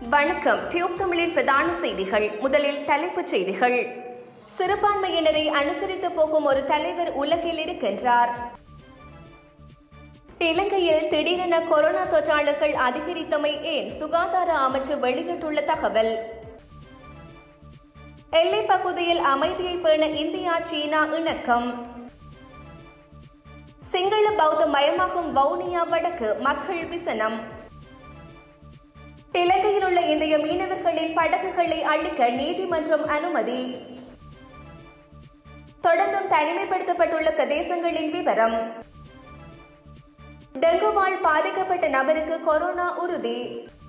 வணக்கம் டியூப் தமிழின் பிரதான செய்திகள் முதலில் தலைப்புச் செய்திகள் சிறுபான்மையினரை அனுசரித்து போகும் ஒரு தலைவர் உலகில் இருக்கின்றார் இலங்கையில் திடீரென கொரோனா தொற்றாளர்கள் அதிகரித்தமை ஏன் சுகாதார அமைச்சு வெளியிட்டுள்ள தகவல் எல்லைப் பகுதியில் அமைதியை பேண இந்தியா சீனா இணக்கம் சிங்கள பௌத்த மயமாகும் வவுனியா வடக்கு மக்கள் விசனம் இலங்கையில் உள்ள இந்திய மீனவர்களின் படகுகளை அழிக்க நீதிமன்றம் அனுமதி தொடர்ந்தும் தனிமைப்படுத்தப்பட்டுள்ள பிரதேசங்களின் விவரம் டெங்குவால் பாதிக்கப்பட்ட நபருக்கு கொரோனா உறுதி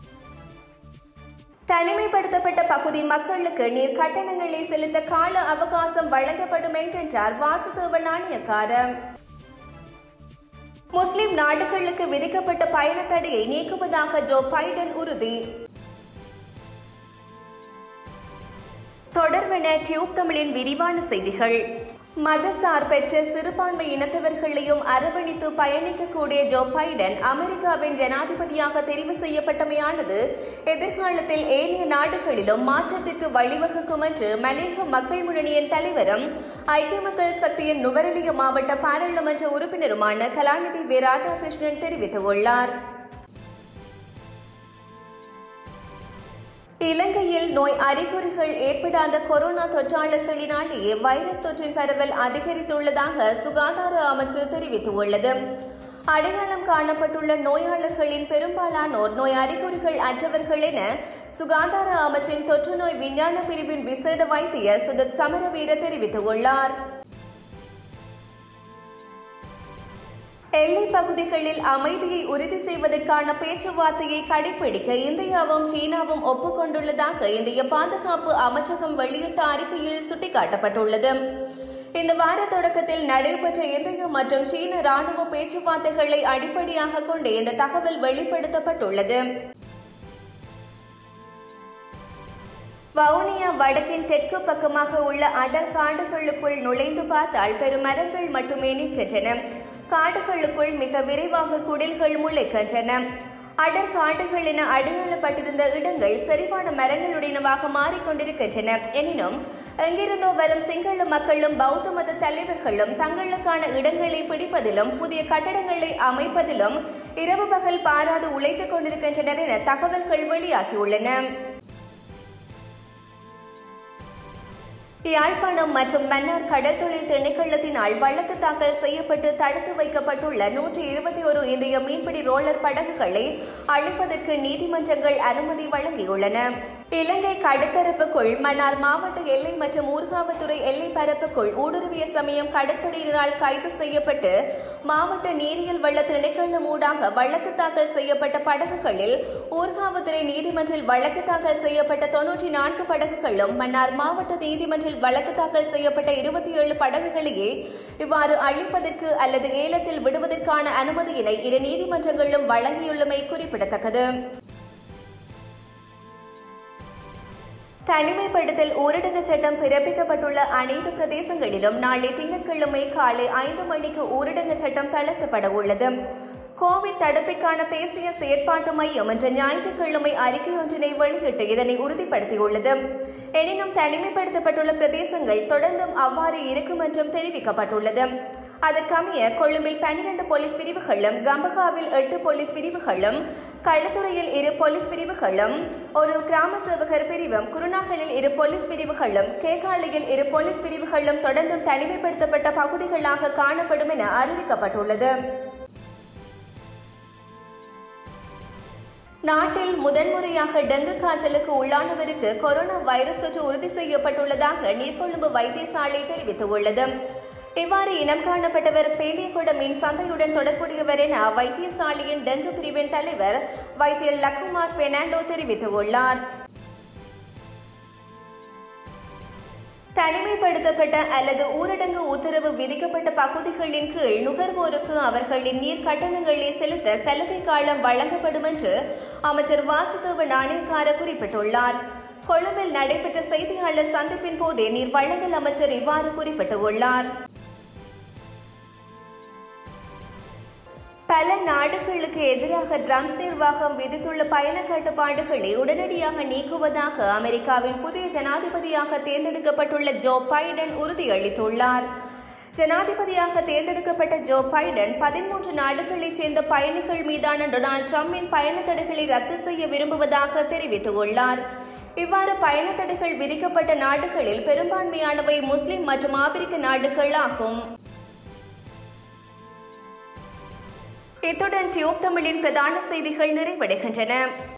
தனிமைப்படுத்தப்பட்ட பகுதி மக்களுக்கு நீர் கட்டணங்களை செலுத்த கால அவகாசம் வழங்கப்படும் என்கின்றார் வாசுதேவ நாணயக்காரர் முஸ்லிம் நாடுகளுக்கு விதிக்கப்பட்ட பயண தடையை நீக்குவதாக ஜோ பைடன் உறுதி தொடர்பென டியூப் தமிழின் விரிவான செய்திகள் மதசார் பெற்ற சிறுபான்மை இனத்தவர்களையும் அரவணைத்து பயணிக்கக்கூடிய ஜோ பைடன் அமெரிக்காவின் ஜனாதிபதியாக தெரிவு செய்யப்பட்டமையானது எதிர்காலத்தில் ஏனைய நாடுகளிலும் மாற்றத்திற்கு வழிவகுக்கும் என்று மலேக மக்கள் முன்னணியின் தலைவரும் ஐக்கிய மக்கள் சக்தியின் நுவரெலிய மாவட்ட பாராளுமன்ற உறுப்பினருமான கலாநிதி வி ராதாகிருஷ்ணன் தெரிவித்துள்ளார் இலங்கையில் நோய் அறிகுறிகள் ஏற்படாத கொரோனா தொற்றாளர்களினாலேயே வைரஸ் தொற்றின் பரவல் அதிகரித்துள்ளதாக சுகாதார அமைச்சு தெரிவித்துள்ளது அடையாளம் காணப்பட்டுள்ள நோயாளர்களின் பெரும்பாலானோர் நோய் அறிகுறிகள் அற்றவர்கள் என சுகாதார அமைச்சின் தொற்று நோய் விஞ்ஞான பிரிவின் விசேட வைத்தியர் சுதத் சமரவீர தெரிவித்துள்ளார் எல்லை பகுதிகளில் அமைதியை உறுதி செய்வதற்கான பேச்சுவார்த்தையை கடைபிடிக்க இந்தியாவும் சீனாவும் ஒப்புக்கொண்டுள்ளதாக இந்திய பாதுகாப்பு அமைச்சகம் வெளியிட்ட அறிக்கையில் சுட்டிக்காட்டப்பட்டுள்ளது இந்த வார தொடக்கத்தில் நடைபெற்ற இந்திய மற்றும் சீன ராணுவ பேச்சுவார்த்தைகளை அடிப்படையாக கொண்டு இந்த தகவல் வெளிப்படுத்தப்பட்டுள்ளது வவுனியா வடக்கின் தெற்கு பக்கமாக உள்ள அடர் காடுகளுக்குள் நுழைந்து பார்த்தால் பெரும் மரங்கள் மட்டுமே நிற்கின்றன காடுகளுக்குள் மிக விரைவாக குடில்கள் முளைக்கின்றன அடர் காடுகள் என அடையாளப்பட்டிருந்த இடங்கள் செறிவான மரங்களுடையனவாக மாறிக்கொண்டிருக்கின்றன எனினும் எங்கிருந்தோ வரும் சிங்கள மக்களும் பௌத்த மத தலைவர்களும் தங்களுக்கான இடங்களை பிடிப்பதிலும் புதிய கட்டடங்களை அமைப்பதிலும் இரவு பகல் பாராது உழைத்துக் கொண்டிருக்கின்றனர் என தகவல்கள் வெளியாகியுள்ளன யாழ்ப்பாணம் மற்றும் மன்னார் கடல் தொழில் திணைக்களத்தினால் வழக்கு தாக்கல் செய்யப்பட்டு தடுத்து வைக்கப்பட்டுள்ள நூற்றி இருபத்தி ஒரு இந்திய மீன்பிடி ரோலர் படகுகளை அழிப்பதற்கு நீதிமன்றங்கள் அனுமதி வழங்கியுள்ளன இலங்கை கடற்பரப்புக்குள் மன்னார் மாவட்ட எல்லை மற்றும் ஊர்காவத்துறை எல்லை பரப்புக்குள் ஊடுருவிய சமயம் கடற்படையினரால் கைது செய்யப்பட்டு மாவட்ட நீரியல் வள திணைக்களம் ஊடாக வழக்கு தாக்கல் செய்யப்பட்ட படகுகளில் ஊர்காவத்துறை நீதிமன்றில் வழக்கு தாக்கல் செய்யப்பட்ட தொன்னூற்றி நான்கு படகுகளும் மன்னார் மாவட்ட நீதிமன்றில் வழக்கு தாக்கல் செய்யப்பட்ட இருபத்தி ஏழு படகுகளையே இவ்வாறு அழிப்பதற்கு அல்லது ஏலத்தில் விடுவதற்கான அனுமதியினை இரு நீதிமன்றங்களும் வழங்கியுள்ளமை குறிப்பிடத்தக்கது தனிமைப்படுத்தல் ஊரடங்கு சட்டம் பிறப்பிக்கப்பட்டுள்ள அனைத்து பிரதேசங்களிலும் நாளை திங்கட்கிழமை காலை ஐந்து மணிக்கு ஊரடங்கு சட்டம் தளர்த்தப்பட உள்ளது கோவிட் தடுப்பிற்கான தேசிய செயற்பாட்டு மையம் இன்று ஞாயிற்றுக்கிழமை அறிக்கை ஒன்றினை வெளியிட்டு இதனை உறுதிப்படுத்தியுள்ளது எனினும் தனிமைப்படுத்தப்பட்டுள்ள பிரதேசங்கள் தொடர்ந்தும் அவ்வாறு இருக்கும் என்றும் தெரிவிக்கப்பட்டுள்ளது அதற்கமைய கொழும்பில் பன்னிரண்டு போலீஸ் பிரிவுகளும் கம்பகாவில் எட்டு போலீஸ் பிரிவுகளும் களத்துறையில் இரு போலீஸ் பிரிவுகளும் ஒரு கிராம சேவகர் பிரிவும் குருநாகலில் இரு போலீஸ் பிரிவுகளும் கேகாலையில் இரு போலீஸ் பிரிவுகளும் தொடர்ந்தும் தனிமைப்படுத்தப்பட்ட பகுதிகளாக காணப்படும் என அறிவிக்கப்பட்டுள்ளது நாட்டில் முதன்முறையாக டெங்கு காய்ச்சலுக்கு உள்ளானவருக்கு கொரோனா வைரஸ் தொற்று உறுதி செய்யப்பட்டுள்ளதாக நீர்கொழும்பு வைத்தியசாலை தெரிவித்துள்ளது இவ்வாறு இனம் காணப்பட்டவர் பேலியகுட மீன் சந்தையுடன் தொடர்புடையவர் என வைத்தியசாலையின் டெங்கு பிரிவின் தலைவர் வைத்தியர் லக்குமார் பெர்னாண்டோ தெரிவித்துள்ளார் தனிமைப்படுத்தப்பட்ட அல்லது ஊரடங்கு உத்தரவு விதிக்கப்பட்ட பகுதிகளின் கீழ் நுகர்வோருக்கு அவர்களின் நீர் கட்டணங்களை செலுத்த சலுகை காலம் வழங்கப்படும் என்று அமைச்சர் வாசுதேவ நாணயக்கார குறிப்பிட்டுள்ளார் கொழும்பில் நடைபெற்ற செய்தியாளர் சந்திப்பின் போதே நீர் வழங்கல் அமைச்சர் இவ்வாறு குறிப்பிட்டுள்ளார் பல நாடுகளுக்கு எதிராக ட்ரம்ஸ் நிர்வாகம் விதித்துள்ள பயண கட்டுப்பாடுகளை உடனடியாக நீக்குவதாக அமெரிக்காவின் புதிய ஜனாதிபதியாக தேர்ந்தெடுக்கப்பட்டுள்ள ஜோ பைடன் உறுதியளித்துள்ளார் ஜனாதிபதியாக தேர்ந்தெடுக்கப்பட்ட ஜோ பைடன் பதிமூன்று நாடுகளைச் சேர்ந்த பயணிகள் மீதான டொனால்ட் ட்ரம்பின் பயண தடைகளை ரத்து செய்ய விரும்புவதாக தெரிவித்துள்ளார் இவ்வாறு பயண தடைகள் விதிக்கப்பட்ட நாடுகளில் பெரும்பான்மையானவை முஸ்லிம் மற்றும் ஆப்பிரிக்க நாடுகள் ஆகும் இத்துடன் டியூப் தமிழின் பிரதான செய்திகள் நிறைவடைகின்றன